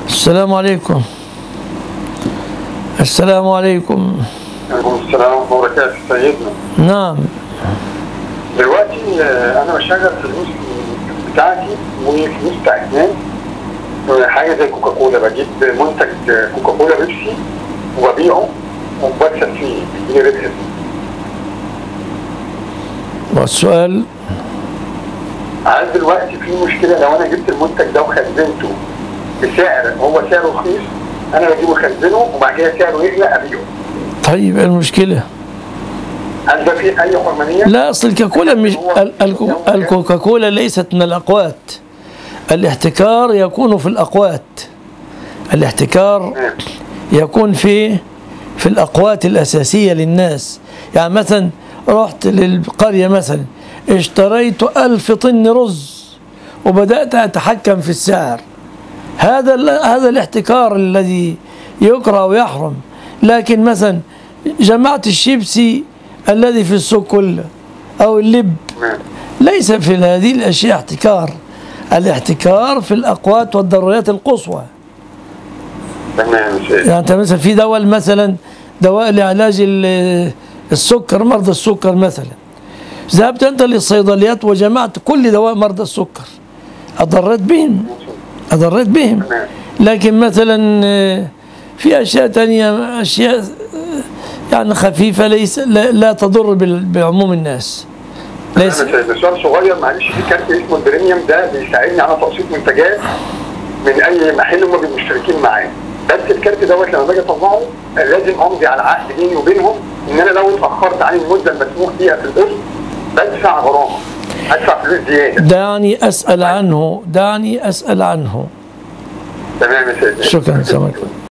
السلام عليكم السلام عليكم عليكم السلام ورحمة الله وبركاته سيدنا نعم دلوقتي آه، أنا بشغل فلوس بتاعتي وفلوس بتاعت ناس آه، حاجة زي كوكاكولا بجيب منتج آه، كوكاكولا بيبسي وببيعه وبكسب فيه بيجيلي ربح فيه والسؤال عاد دلوقتي في مشكلة لو أنا جبت المنتج ده وخزنته بسعر هو سعره رخيص أنا بجيبه أخزنه وبعد كده سعره يغلى أبيعه طيب إيه المشكلة هل ده فيه أي حرمانية؟ لا أصل الكاكولا مش ال- الكو- الكوكاكولا ليست من الأقوات الاحتكار يكون في الأقوات الاحتكار نعم. يكون في في الأقوات الأساسية للناس يعني مثلا رحت للقرية مثلا اشتريت ألف طن رز وبدأت أتحكم في السعر هذا ال- هذا الاحتكار الذي يكره ويحرم لكن مثلا جمعت الشيبسي الذي في السوق كله أو اللب نعم. ليس في هذه الأشياء احتكار الاحتكار في الأقوات والضروريات القصوى تمام يا سيدي يعني انت مثلا في دواء مثلا دواء لعلاج ال- السكر مرضى السكر مثلا ذهبت انت للصيدليات وجمعت كل دواء مرضى السكر اضريت بهم اضريت بهم تمام لكن مثلا آه، في اشياء تانية اشياء آه، يعني خفيفه ليس لا, لا تضر بال- بعموم الناس ليس ليس سؤال صغير معلش في كارت اسمه البريميوم ده بيساعدني على تقسيط منتجات من اي محل هم بيبقوا مشتركين معاه بس الكارت دوت لما باجي اطلعه لازم امضي على عقد بيني وبينهم ان انا لو اتاخرت عن المده المسموح بيها في القسط بدفع غرامه ادفع فلوس زياده دعني اسال عنه دعني اسال عنه تمام يا سيدي شكرا سلام عليكم